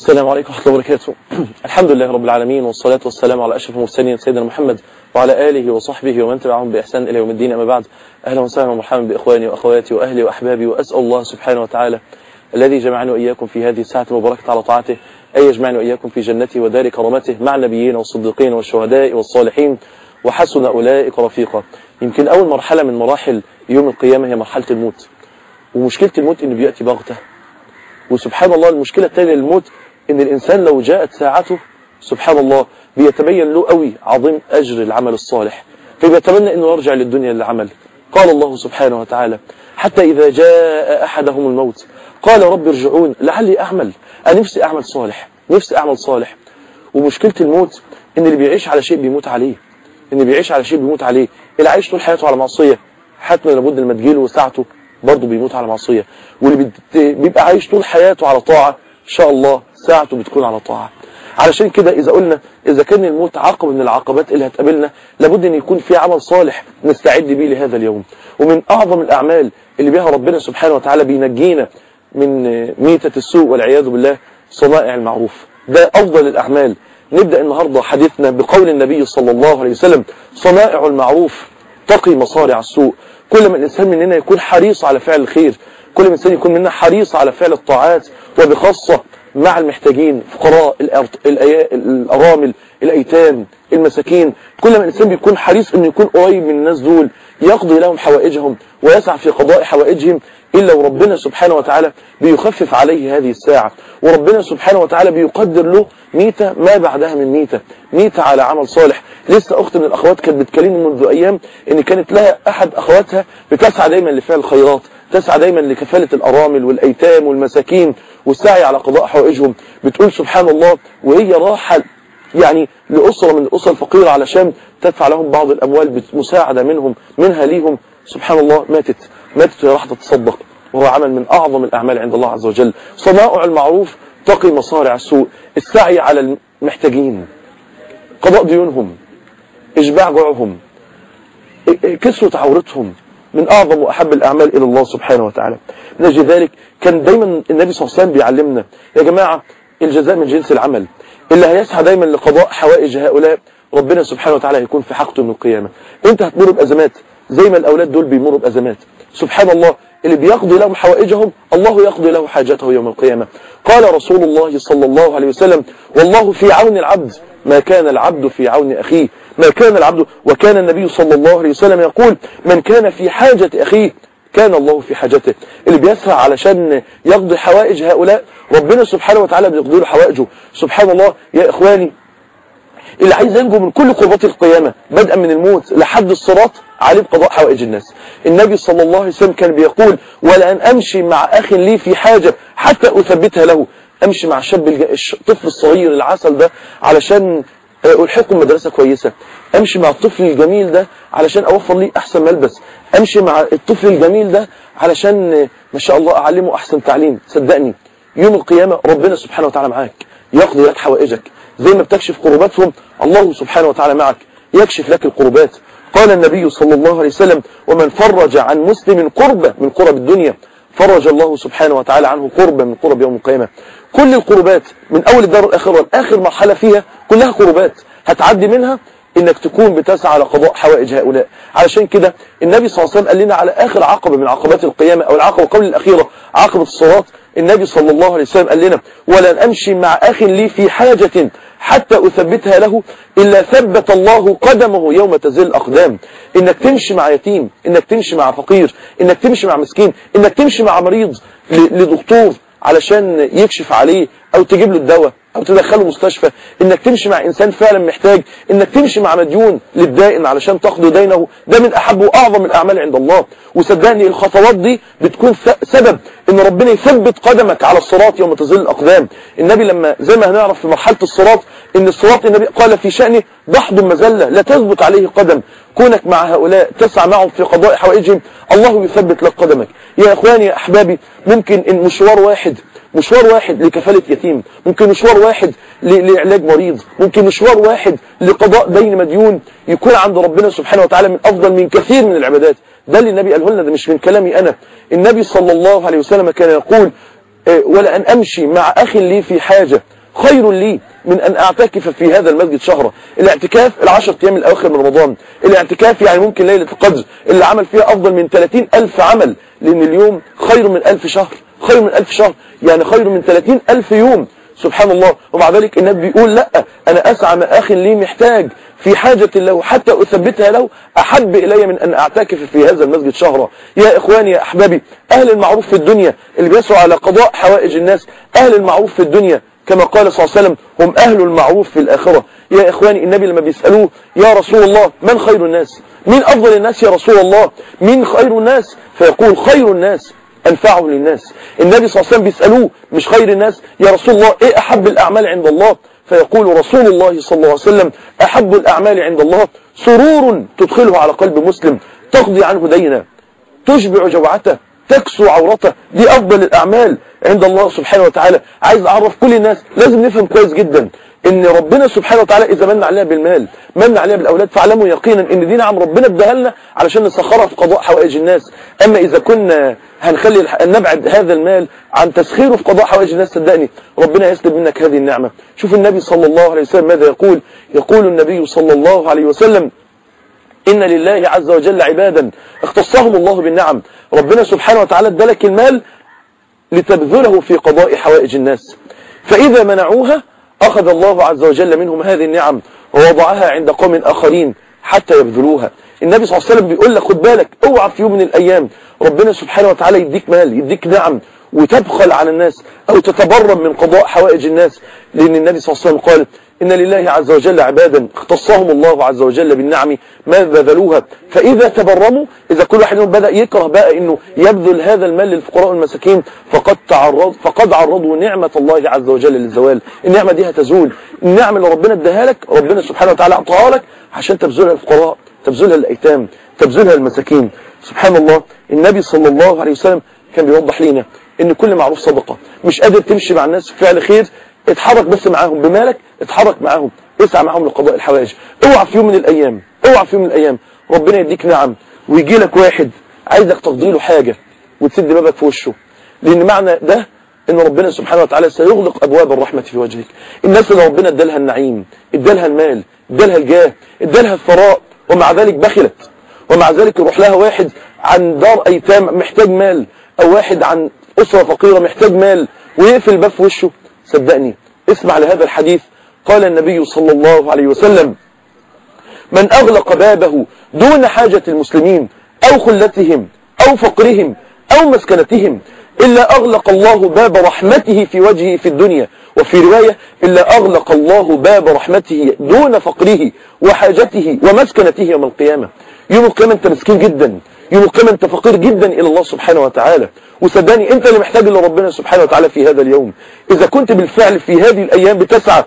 السلام عليكم ورحمة الله وبركاته الحمد لله رب العالمين والصلاة والسلام على أشرف المرسلين سيدنا محمد وعلى آله وصحبه ومن تبعهم بإحسان إلى يوم الدين أما بعد أهلا وسهلا ومرحبا بإخواني وأخواتي وأهلي وأحبابي وأسأل الله سبحانه وتعالى الذي جمعني وإياكم في هذه الساعة المباركة على طاعته أن يجمعني وإياكم في جنته ودار كرامته مع النبيين والصديقين والشهداء والصالحين وحسن أولئك رفيقا يمكن أول مرحلة من مراحل يوم القيامة هي مرحلة الموت ومشكلة الموت إنه بيأتي بغتة وسبحان الله المشكلة الثانية للموت ان الانسان لو جاءت ساعته سبحان الله بيتبين له قوي عظيم اجر العمل الصالح فبيتمنى انه يرجع للدنيا للعمل قال الله سبحانه وتعالى حتى اذا جاء احدهم الموت قال رب ارجعون لعلي اعمل انا نفسي اعمل صالح نفسي اعمل صالح ومشكلة الموت ان اللي بيعيش على شيء بيموت عليه ان اللي بيعيش على شيء بيموت عليه اللي عايش طول حياته على معصية حتى لابد لما تجيله ساعته برضه بيموت على معصية واللي بيبقى عايش طول حياته على طاعة ان شاء الله ساعته بتكون على طاعة علشان كده إذا قلنا إذا كان الموت عقبة من العقبات اللي هتقابلنا لابد أن يكون في عمل صالح نستعد بيه لهذا اليوم ومن أعظم الأعمال اللي بها ربنا سبحانه وتعالى بينجينا من ميتة السوء والعياذ بالله صنائع المعروف ده أفضل الأعمال نبدأ النهاردة حديثنا بقول النبي صلى الله عليه وسلم صنائع المعروف تقي مصارع السوء كل ما الإنسان مننا يكون حريص على فعل الخير كل ما الإنسان يكون مننا حريص على فعل الطاعات وبخاصة مع المحتاجين فقراء الأرامل الأيتام المساكين كل ما الإنسان بيكون حريص أنه يكون قريب من الناس دول يقضي لهم حوائجهم ويسعى في قضاء حوائجهم إلا وربنا سبحانه وتعالى بيخفف عليه هذه الساعة وربنا سبحانه وتعالى بيقدر له ميتة ما بعدها من ميتة ميتة على عمل صالح لسه أخت من الأخوات كانت بتكلمني منذ أيام إن كانت لها أحد أخواتها بتسعى دايما لفعل الخيرات تسعى دايما لكفالة الأرامل والأيتام والمساكين والسعي على قضاء حوائجهم بتقول سبحان الله وهي راحة يعني لأسرة من الأسر الفقيرة علشان تدفع لهم بعض الأموال مساعدة منهم منها ليهم سبحان الله ماتت ماتت وهي راح تتصدق وهو عمل من أعظم الأعمال عند الله عز وجل صنائع المعروف تقي مصارع السوء السعي على المحتاجين قضاء ديونهم إشباع جوعهم كسوة عورتهم من أعظم وأحب الأعمال إلى الله سبحانه وتعالى من أجل ذلك كان دايما النبي صلى الله عليه وسلم بيعلمنا يا جماعة الجزاء من جنس العمل اللي هيسعى دايما لقضاء حوائج هؤلاء ربنا سبحانه وتعالى هيكون في حقته من القيامة انت هتمر بأزمات زي ما الأولاد دول بيمروا بأزمات سبحان الله اللي بيقضي لهم حوائجهم الله يقضي له حاجته يوم القيامة قال رسول الله صلى الله عليه وسلم والله في عون العبد ما كان العبد في عون أخيه ما كان العبد وكان النبي صلى الله عليه وسلم يقول من كان في حاجة أخيه كان الله في حاجته اللي بيسعى علشان يقضي حوائج هؤلاء ربنا سبحانه وتعالى بيقضي له حوائجه سبحان الله يا إخواني اللي عايز ينجو من كل قربات القيامة بدءا من الموت لحد الصراط عليه بقضاء حوائج الناس النبي صلى الله عليه وسلم كان بيقول ولأن أمشي مع أخ لي في حاجة حتى أثبتها له أمشي مع شاب الطفل الصغير العسل ده علشان ألحقه مدرسة كويسة أمشي مع الطفل الجميل ده علشان أوفر لي أحسن ملبس أمشي مع الطفل الجميل ده علشان ما شاء الله أعلمه أحسن تعليم صدقني يوم القيامة ربنا سبحانه وتعالى معاك يقضي لك حوائجك زي ما بتكشف قرباتهم الله سبحانه وتعالى معك يكشف لك القربات قال النبي صلى الله عليه وسلم ومن فرج عن مسلم قربة من قرب الدنيا فرج الله سبحانه وتعالى عنه قربة من قرب يوم القيامة كل القربات من أول الدار الآخرة لآخر مرحلة فيها كلها قربات هتعدي منها انك تكون بتسعى على قضاء حوائج هؤلاء علشان كده النبي صلى الله عليه وسلم قال لنا على آخر عقبة من عقبات القيامة أو العقبة قبل الأخيرة عقبة الصلاة النبي صلى الله عليه وسلم قال لنا ولن أمشي مع أخ لي في حاجة حتى أثبتها له إلا ثبت الله قدمه يوم تزل الأقدام إنك تمشي مع يتيم إنك تمشي مع فقير إنك تمشي مع مسكين إنك تمشي مع مريض لدكتور علشان يكشف عليه أو تجيب له الدواء أو تدخله مستشفى إنك تمشي مع إنسان فعلا محتاج إنك تمشي مع مديون للدائن علشان تقضي دينه ده من أحب وأعظم الأعمال عند الله وصدقني الخطوات دي بتكون سبب إن ربنا يثبت قدمك على الصراط يوم تزل الأقدام النبي لما زي ما هنعرف في مرحلة الصراط إن الصراط النبي قال في شأنه ضحض مزلة لا تثبت عليه قدم كونك مع هؤلاء تسعى معهم في قضاء حوائجهم الله يثبت لك قدمك يا إخواني يا أحبابي ممكن إن مشوار واحد مشوار واحد لكفالة يتيم ممكن مشوار واحد لعلاج مريض ممكن مشوار واحد لقضاء دين مديون يكون عند ربنا سبحانه وتعالى من أفضل من كثير من العبادات ده اللي النبي قاله لنا ده مش من كلامي أنا النبي صلى الله عليه وسلم كان يقول آه، ولا أن أمشي مع أخ لي في حاجة خير لي من أن أعتكف في هذا المسجد شهرا الاعتكاف العشر أيام الأواخر من رمضان الاعتكاف يعني ممكن ليلة القدر اللي عمل فيها أفضل من 30 ألف عمل لأن اليوم خير من ألف شهر خير من ألف شهر يعني خير من 30 ألف يوم سبحان الله ومع ذلك النبي بيقول لا أنا أسعى مع أخ لي محتاج في حاجة له حتى أثبتها له أحب إلي من أن أعتكف في هذا المسجد شهرا يا إخواني يا أحبابي أهل المعروف في الدنيا اللي بيسعوا على قضاء حوائج الناس أهل المعروف في الدنيا كما قال صلى الله عليه وسلم هم أهل المعروف في الآخرة يا إخواني النبي لما بيسألوه يا رسول الله من خير الناس مين أفضل الناس يا رسول الله مين خير الناس فيقول خير الناس أنفعه للناس النبي صلى الله عليه وسلم بيسألوه مش خير الناس يا رسول الله إيه أحب الأعمال عند الله فيقول رسول الله صلى الله عليه وسلم أحب الأعمال عند الله سرور تدخله على قلب مسلم تقضي عنه دينا تشبع جوعته تكسو عورته دي أفضل الأعمال عند الله سبحانه وتعالى عايز أعرف كل الناس لازم نفهم كويس جدا ان ربنا سبحانه وتعالى اذا من علينا بالمال من علينا بالاولاد فاعلموا يقينا ان دي نعم ربنا اداها لنا علشان نسخرها في قضاء حوائج الناس اما اذا كنا هنخلي الح- نبعد هذا المال عن تسخيره في قضاء حوائج الناس صدقني ربنا يسلب منك هذه النعمه شوف النبي صلى الله عليه وسلم ماذا يقول يقول النبي صلى الله عليه وسلم إن لله عز وجل عبادا اختصهم الله بالنعم ربنا سبحانه وتعالى ادالك المال لتبذله في قضاء حوائج الناس فإذا منعوها أخذ الله عز وجل منهم هذه النعم ووضعها عند قوم آخرين حتى يبذلوها النبي صلى الله عليه وسلم بيقول لك خد بالك اوعى في يوم من الأيام ربنا سبحانه وتعالى يديك مال يديك نعم وتبخل على الناس أو تتبرم من قضاء حوائج الناس لأن النبي صلى الله عليه وسلم قال إن لله عز وجل عبادا اختصهم الله عز وجل بالنعم ما بذلوها فإذا تبرموا إذا كل واحد منهم بدأ يكره بقى إنه يبذل هذا المال للفقراء والمساكين فقد تعرض فقد عرضوا نعمة الله عز وجل للزوال النعمة دي هتزول النعمة اللي ربنا اداها لك ربنا سبحانه وتعالى أعطاها لك عشان تبذلها للفقراء تبذلها للأيتام تبذلها للمساكين سبحان الله النبي صلى الله عليه وسلم كان بيوضح لنا ان كل معروف صدقة مش قادر تمشي مع الناس في فعل خير اتحرك بس معاهم بمالك اتحرك معاهم اسعى معاهم لقضاء الحوائج اوعى في يوم من الايام اوعى في يوم من الايام ربنا يديك نعم ويجي لك واحد عايزك تقضي له حاجة وتسد بابك في وشه لان معنى ده ان ربنا سبحانه وتعالى سيغلق ابواب الرحمة في وجهك الناس اللي ربنا ادالها النعيم ادالها المال ادالها الجاه ادالها الثراء ومع ذلك بخلت ومع ذلك يروح لها واحد عن دار ايتام محتاج مال او واحد عن اسرة فقيرة محتاج مال ويقفل الباب في وشه صدقني اسمع لهذا الحديث قال النبي صلى الله عليه وسلم من اغلق بابه دون حاجة المسلمين او خلتهم او فقرهم او مسكنتهم إلا أغلق الله باب رحمته في وجهه في الدنيا وفي رواية إلا أغلق الله باب رحمته دون فقره وحاجته ومسكنته يوم القيامة يوم القيامة أنت مسكين جدا يوم القيامة أنت فقير جدا إلى الله سبحانه وتعالى وصدقني أنت اللي محتاج إلى ربنا سبحانه وتعالى في هذا اليوم إذا كنت بالفعل في هذه الأيام بتسعى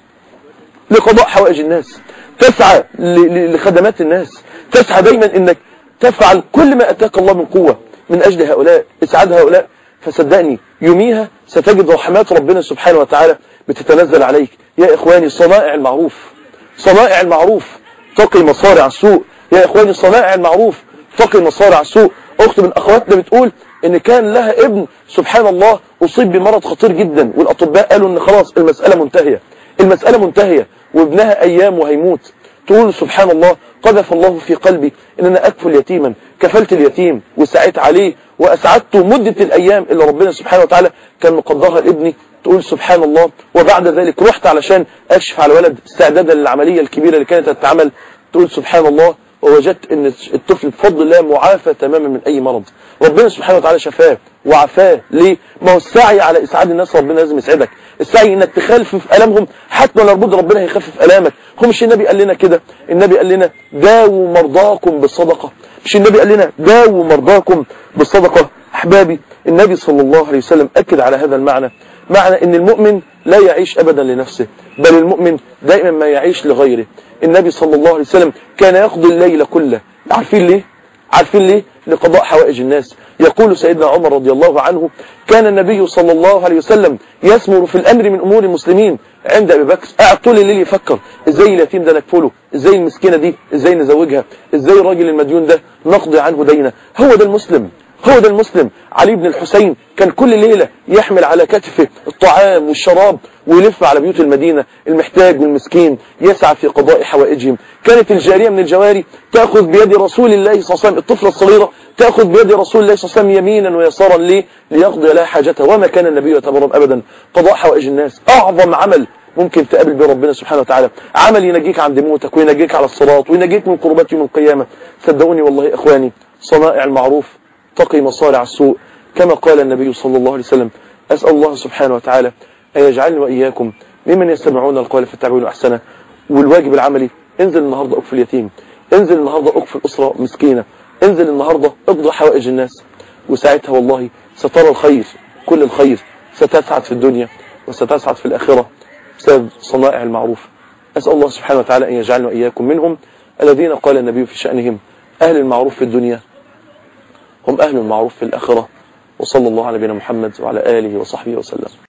لقضاء حوائج الناس تسعى لخدمات الناس تسعى دايما انك تفعل كل ما اتاك الله من قوة من اجل هؤلاء اسعاد هؤلاء فصدقني يوميها ستجد رحمات ربنا سبحانه وتعالى بتتنزل عليك يا اخواني صنائع المعروف صنائع المعروف تقي مصارع السوء يا اخواني صنائع المعروف تقي مصارع السوء اخت من اخواتنا بتقول ان كان لها ابن سبحان الله اصيب بمرض خطير جدا والاطباء قالوا ان خلاص المسألة منتهية المسألة منتهية وابنها أيام وهيموت تقول سبحان الله قذف الله في قلبي ان انا اكفل يتيما كفلت اليتيم وسعيت عليه واسعدته مدة الايام اللي ربنا سبحانه وتعالى كان مقدرها لابني تقول سبحان الله وبعد ذلك رحت علشان اكشف على ولد استعدادا للعملية الكبيرة اللي كانت تتعمل تقول سبحان الله ووجدت ان الطفل بفضل الله معافى تماما من اي مرض ربنا سبحانه وتعالى شفاه وعفاه ليه ما هو السعي على اسعاد الناس ربنا لازم يسعدك السعي انك تخفف الامهم حتى لو لابد ربنا هيخفف الامك هو مش النبي قال لنا كده النبي قال لنا داووا مرضاكم بالصدقه مش النبي قال لنا داووا مرضاكم بالصدقه احبابي النبي صلى الله عليه وسلم اكد على هذا المعنى معنى ان المؤمن لا يعيش ابدا لنفسه بل المؤمن دائما ما يعيش لغيره النبي صلى الله عليه وسلم كان يقضي الليل كله عارفين ليه عارفين ليه لقضاء حوائج الناس يقول سيدنا عمر رضي الله عنه كان النبي صلى الله عليه وسلم يسمر في الأمر من أمور المسلمين عند أبي بكر قاعد طول الليل يفكر ازاي اليتيم ده نكفله ازاي المسكينة دي ازاي نزوجها ازاي الراجل المديون ده نقضي عنه دينه هو ده المسلم هو ده المسلم علي بن الحسين كان كل ليلة يحمل على كتفه الطعام والشراب ويلف على بيوت المدينة المحتاج والمسكين يسعى في قضاء حوائجهم كانت الجارية من الجواري تأخذ بيد رسول الله صلى الله عليه وسلم الطفلة الصغيرة تأخذ بيد رسول الله صلى الله عليه وسلم يمينا ويسارا ليه ليقضي لها حاجتها وما كان النبي يتبرم أبدا قضاء حوائج الناس أعظم عمل ممكن تقابل به ربنا سبحانه وتعالى عمل ينجيك عند موتك وينجيك على الصراط وينجيك من قربات يوم القيامة صدقوني والله إخواني صنائع المعروف تقي مصارع السوء كما قال النبي صلى الله عليه وسلم أسأل الله سبحانه وتعالى أن يجعلني وإياكم ممن يستمعون القول فاتبعون أحسنه والواجب العملي انزل النهاردة أكفل يتيم انزل النهاردة أكفل أسرة مسكينة انزل النهاردة اقضي حوائج الناس وساعتها والله سترى الخير كل الخير ستسعد في الدنيا وستسعد في الآخرة بسبب صنائع المعروف أسأل الله سبحانه وتعالى أن يجعلنا وإياكم منهم الذين قال النبي في شأنهم أهل المعروف في الدنيا هم أهل المعروف في الآخرة وصلى الله على نبينا محمد وعلى آله وصحبه وسلم